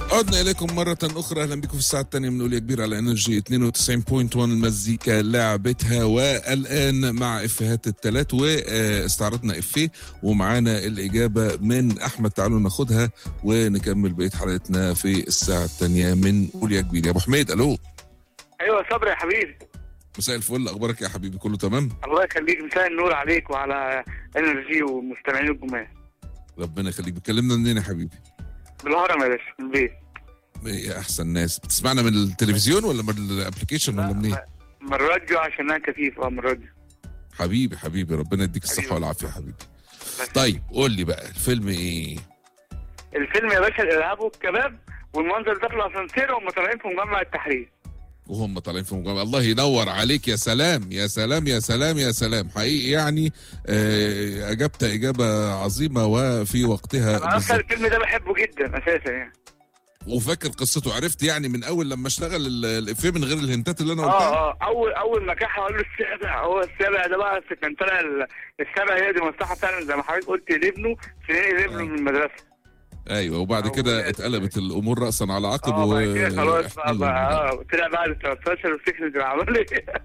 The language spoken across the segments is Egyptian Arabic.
عدنا إليكم مرة أخرى أهلا بكم في الساعة الثانية من أولية كبير على انرجي 92.1 المزيكا لعبتها والآن مع إفيهات الثلاث واستعرضنا إفيه ومعانا الإجابة من أحمد تعالوا ناخدها ونكمل بقية حلقتنا في الساعة الثانية من أولية كبير يا أبو حميد ألو ايوه صبري يا حبيبي مساء الفل أخبارك يا حبيبي كله تمام الله يخليك مساء النور عليك وعلى انرجي ومستمعين الجمال ربنا يخليك بتكلمنا منين يا حبيبي بالهرم يا باشا في البيت إيه أحسن ناس بتسمعنا من التلفزيون ولا من الابلكيشن ولا منين من الراديو عشان انا كفيف اه من الراديو حبيبي حبيبي ربنا يديك الصحة حبيبي. والعافية يا حبيبي بس. طيب قول لي بقى الفيلم إيه الفيلم يا باشا الارهاب والكباب والمنظر ده في الاسانسير وهم طالعين في مجمع التحرير وهم طالعين في مجمع الله ينور عليك يا سلام يا سلام يا سلام يا سلام حقيقي يعني آه، اجبت اجابه عظيمه وفي وقتها انا اصلا بالظبط. الفيلم ده بحبه جدا اساسا يعني وفاكر قصته عرفت يعني من اول لما اشتغل ال- الافيه من غير الهنتات اللي انا قلتها اه اه اول اول ما كح قال له السابع هو السابع ده بقى كان طالع ال- السابع هي دي مصلحه فعلا زي ما حضرتك قلت لابنه سنين لابنه آه. من المدرسه ايوه وبعد أول كده يعني. اتقلبت الامور راسا على عقب اه بعد كده خلاص احكي بقى, لي بقى اه طلع بعد 13 وفكرة العملية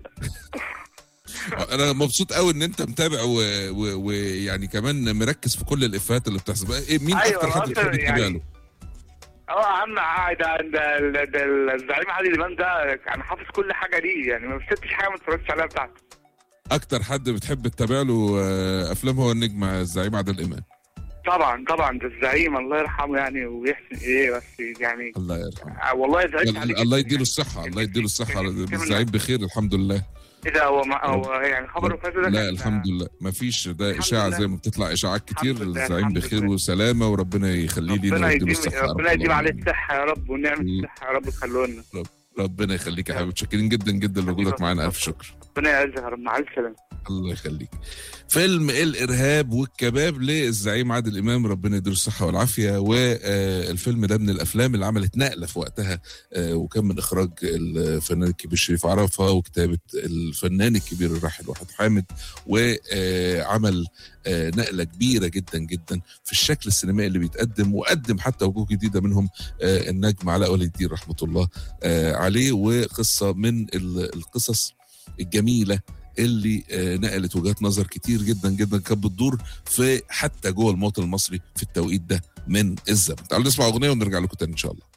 انا مبسوط قوي ان انت متابع ويعني و... و... يعني كمان مركز في كل الافيهات اللي بتحصل بقى إيه مين أيوة، اكتر حد أصلاً بتحب تتابع يعني له اه يا عم قاعد عند ال- ده ال- الزعيم عادل امام ده انا حافظ كل حاجه ليه يعني ما سبتش حاجه ما اتفرجتش عليها بتاعته اكتر حد بتحب تتابع له آه، افلام هو النجم الزعيم عادل امام طبعا طبعا ده الزعيم الله يرحمه يعني ويحسن ايه بس يعني الله يرحمه آه، والله زعلت عليه الله جداً يديله يعني. الصحة الله يديله الصحة كان- كان- الزعيم بخير الحمد لله ايه ده هو ما هو يعني خبره فات ده لا كان- الحمد لله ما فيش ده الحمد إشاعة لله. زي ما بتطلع إشاعات كتير الحمد لله، الزعيم الحمد بخير لله. وسلامة وربنا يخليه لينا ربنا ويديله يديم الصحة يا رب ربنا يديم عليه العالمين. الصحه يا رب ونعمه مم. الصحه يا رب خلوه لنا ربنا يخليك يا حبيبي متشكرين جدا جدا لوجودك معانا ألف شكر ربنا يعزها يا رب مع السلامه الله يخليك فيلم الارهاب والكباب للزعيم عادل امام ربنا يديله الصحه والعافيه والفيلم ده من الافلام اللي عملت نقله في وقتها آه، وكان من اخراج الفنان الكبير شريف عرفه وكتابه الفنان الكبير الراحل وحيد حامد وعمل نقله كبيره جدا جدا في الشكل السينمائي اللي بيتقدم وقدم حتى وجوه جديده منهم آه، النجم علاء ولي الدين رحمه الله آه، عليه وقصه من ال- القصص الجميله اللي آه، نقلت وجهات نظر كتير جدا جدا كانت بتدور في حتى جوه المواطن المصري في التوقيت ده من الزمن تعالوا نسمع اغنيه ونرجع لكم تاني ان شاء الله